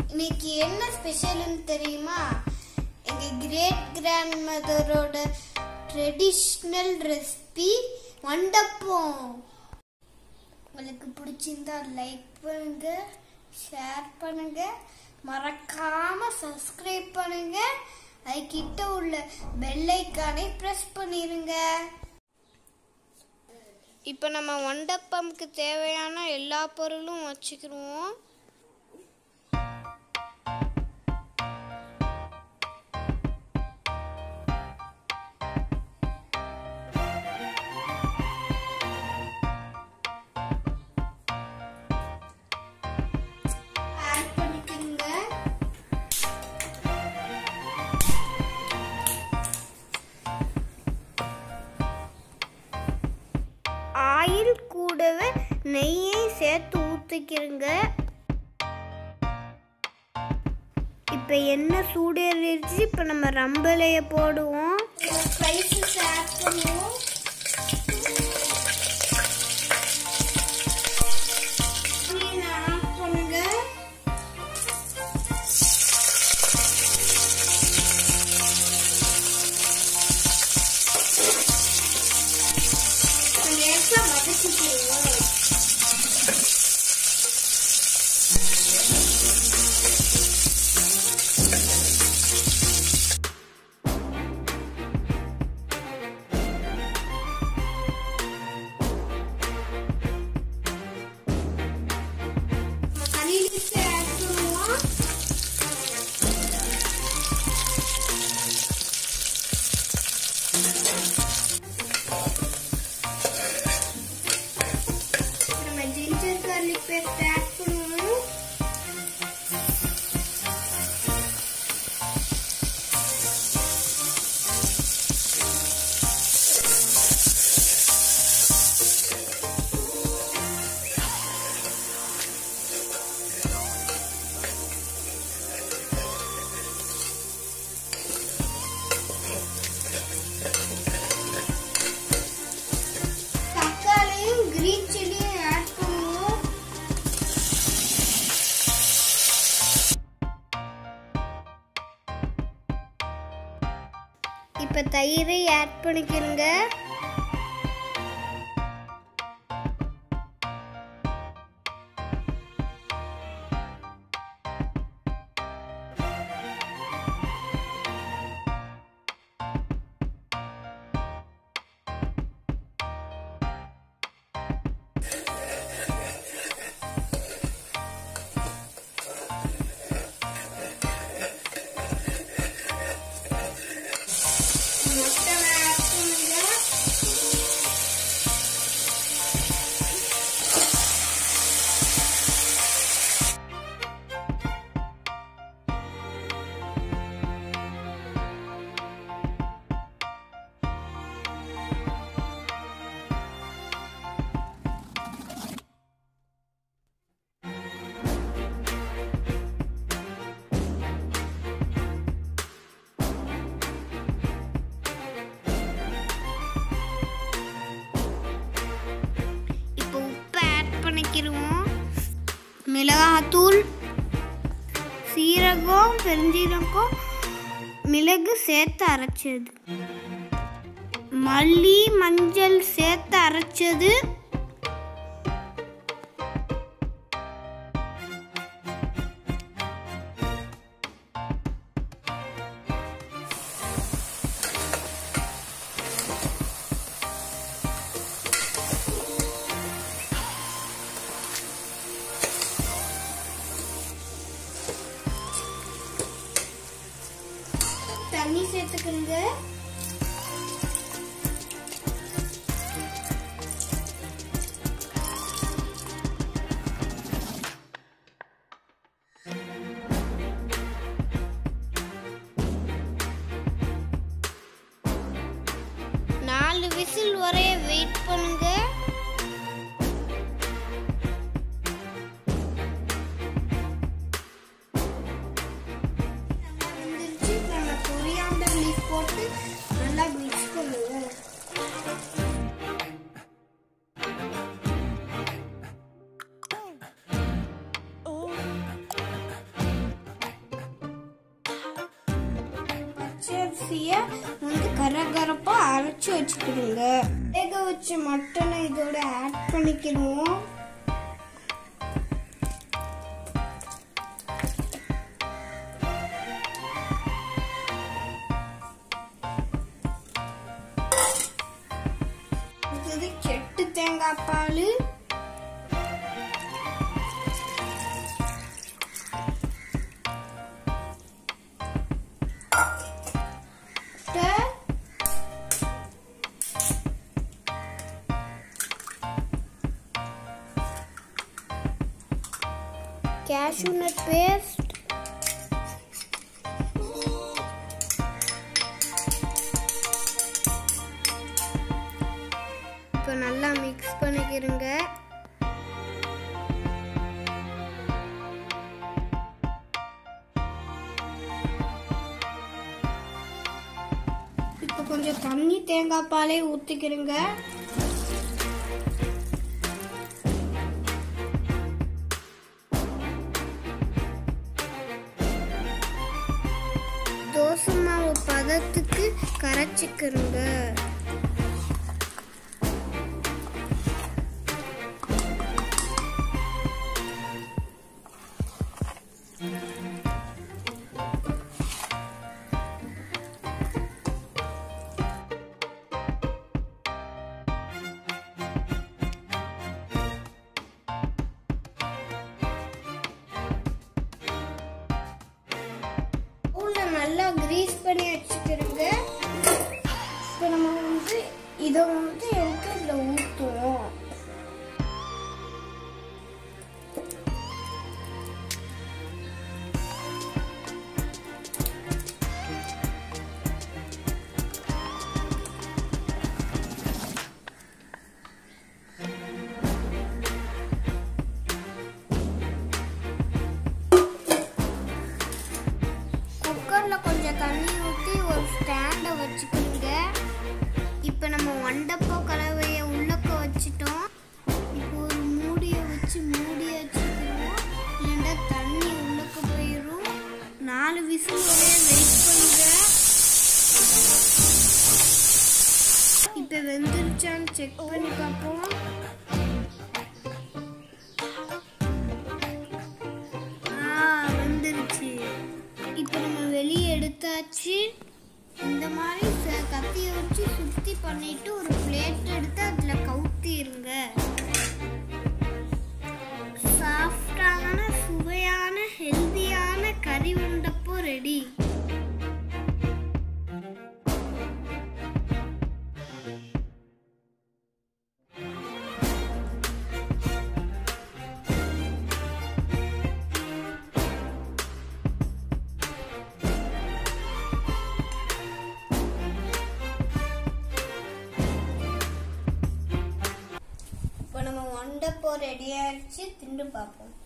இன்னைக்கு என்ன ஸ்பெஷல்னு தெரியுமா எங்க கிரேட் கிராண்ட் மதரோட ட்ரெடிஷ்னல் ரெசிபி மண்டப்பம் உங்களுக்கு பிடிச்சிருந்தா லைக் பண்ணுங்க ஷேர் பண்ணுங்க மறக்காம சப்ஸ்கிரைப் பண்ணுங்க அதுக்கிட்ட உள்ள பெல் ஐக்கானை பிரஸ் பண்ணிருங்க இப்போ நம்ம மண்டப்பம்க்கு தேவையான எல்லா பொருளும் வச்சுக்கிருவோம் ஆட் பண்ணிக்கோங்க ஆயில் கூடவே நெய்யை சேர்த்து ஊற்றிக்கிறங்க இப்போ என்ன சூடேறிடுச்சு இப்போ நம்ம ரம்பலையை போடுவோம் ஸ்பைசஸ் ஆட் பண்ணுவோம் ஆட் பண்ணுங்க லேசாக வதக்கிக்குவோம் கறி லிஸ்ட் ஆட் பண்ணுவோம் நம்ம ஜிஞ்சர் garlic பேஸ்ட் ஆட் பண்ணுவோம் தக்காளியும் கிரீன் சில்லியும் ஆட் பண்ணுவோம் இப்போ தயிரை ஆட் பண்ணிக்கிறங்க மட்டனை ஆட் பண்ணுங்க இப்போ உப்பு ஆட் பண்ணிக்கிடுவோம் மிளகாத்தூள் சீரகம் பெருஞ்சீரகம் மிளகு சேர்த்து அரைச்சது மல்லி மஞ்சள் சேர்த்து அரைச்சது தண்ணி சேர்த்துக்கோங்க நாலு விசில் வரைய வெயிட் பண்ணுங்க வெந்துருச்சு. இப்ப நம்ம coriander leaf போட்டு நல்லா மிக்ஸ் பண்ணுவோம் வேகிறப்போ அரைச்சி வச்சுக்கிடுங்க வேக வச்ச மட்டனை இதோட ஆட் பண்ணிக்கிடுவோம் அடுத்தது கெட்டு தேங்காய் பால் cashew nut paste இப்போ நல்லா மிக்ஸ் பண்ணிக்கிறங்க இப்போ கொஞ்சம் தண்ணி தேங்காய் பாலே ஊற்றிக்கிறங்க தோசை மாவு பதத்துக்கு கரைச்சிக்கிறங்க உள்ள நல்லா கிரீஸ் பண்ணி வச்சுக்கிறோங்க இப்போ நம்ம வந்து இதை வந்து எடுத்து இதில் ஊற்றுவோம் குக்கரில் கொஞ்சம் தண்ணி ஊற்றி ஒரு ஸ்டாண்டை வச்சுக்கோங்க இப்போ நம்ம வண்டப்போ கலவையை உள்ளக்க வச்சுட்டோம் இப்போ ஒரு மூடியை வச்சு மூடியை வச்சுக்கணும் இல்லைன்னா தண்ணி உள்ளக்க போயிடும் நாலு விசில் வரைய வெயிட் பண்ணுங்க இப்போ வெந்துருச்சான்னு செக் பண்ணி பார்ப்போம் ஆ வெந்துருச்சு இப்போ நம்ம வெளியே எடுத்தாச்சு இந்த மாதிரி ச- கத்தியை வச்சு சுத்தி பண்ணிட்டு ஒரு பிளேட் எடுத்து அதுல கவுத்திருங்க சாஃப்டான சுவையான ஹெல்தியான கறி உண்டப்போ ரெடி இப்போ நம்ம வண்டப்போ ரெடி ஆயிடுச்சு திண்டு பார்ப்போம்